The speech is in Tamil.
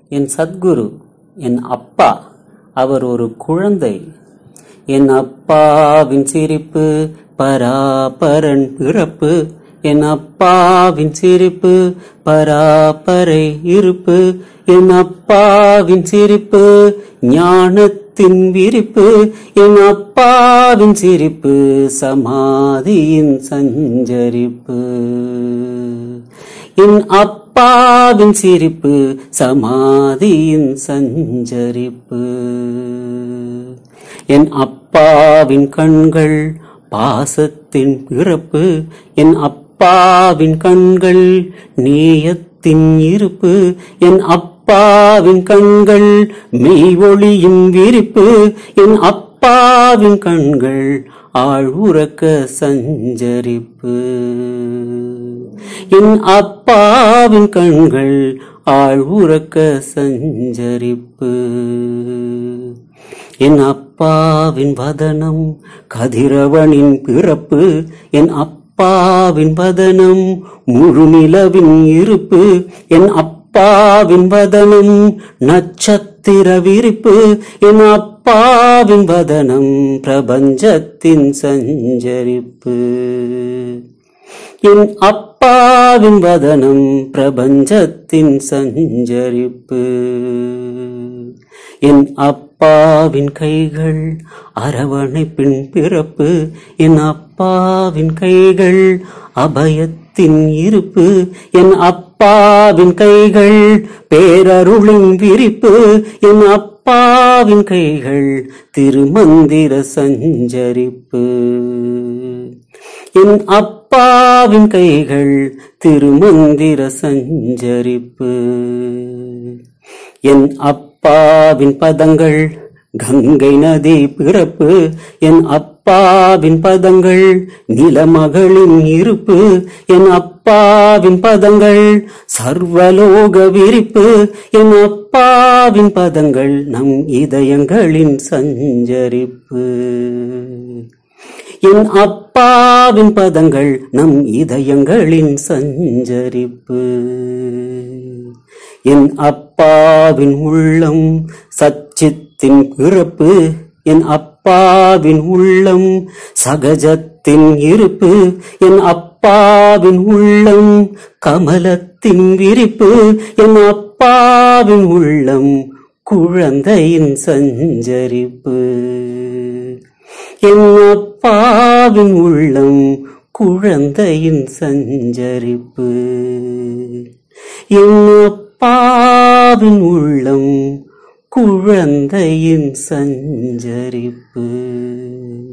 என் சத்குரு என் அப்பா அவர் ஒரு குழந்தை என் அப்பாவின் சிரிப்பு பராபரன் பிறப்பு என் அப்பாவின் சிரிப்பு பராபரை இருப்பு என் அப்பாவின் சிரிப்பு ஞானத்தின் விரிப்பு என் அப்பாவின் சிரிப்பு சமாதியின் சஞ்சரிப்பு என் அப்பாவின் சிரிப்பு சமாதியின் சஞ்சரிப்பு என் அப்பாவின் கண்கள் பாசத்தின் பிறப்பு என் அப்பாவின் கண்கள் நேயத்தின் இருப்பு என் அப்பாவின் கண்கள் மெய் ஒளியின் விரிப்பு என் அப்பாவின் கண்கள் ஆழ்வுறக்க சஞ்சரிப்பு என் அப்பாவின் கண்கள் ஆழ்வுறக்க சஞ்சரிப்பு என் அப்பாவின் வதனம் கதிரவனின் பிறப்பு என் அப்பாவின் வதனம் முழுநிலவின் இருப்பு என் அப்பாவின் வதனம் நட்சத்திர விரிப்பு என் அப்பாவின் வதனம் பிரபஞ்சத்தின் சஞ்சரிப்பு என் அப்பாவின் வதனம் பிரபஞ்சத்தின் சஞ்சரிப்பு என் அப்பாவின் கைகள் அரவணைப்பின் பிறப்பு என் அப்பாவின் கைகள் அபயத்தின் இருப்பு என் அப்பாவின் கைகள் பேரருளின் விரிப்பு என் அப்பாவின் கைகள் திருமந்திர சஞ்சரிப்பு என் அப்பாவின் கைகள் திருமந்திர சஞ்சரிப்பு என் அப்பாவின் பதங்கள் கங்கை நதி பிறப்பு என் அப்பாவின் பதங்கள் நிலமகளின் இருப்பு என் அப்பாவின் பதங்கள் சர்வலோக விரிப்பு என் அப்பாவின் பதங்கள் நம் இதயங்களின் சஞ்சரிப்பு என் அப்பாவின் பதங்கள் நம் இதயங்களின் சஞ்சரிப்பு என் அப்பாவின் உள்ளம் சச்சித்தின் பிறப்பு என் அப்பாவின் உள்ளம் சகஜத்தின் இருப்பு என் அப்பாவின் உள்ளம் கமலத்தின் விரிப்பு என் அப்பாவின் உள்ளம் குழந்தையின் சஞ்சரிப்பு என் அப்பாவின் உள்ளம் குழந்தையின் சஞ்சரிப்பு என் அப்பாவின் உள்ளம் குழந்தையின் சஞ்சரிப்பு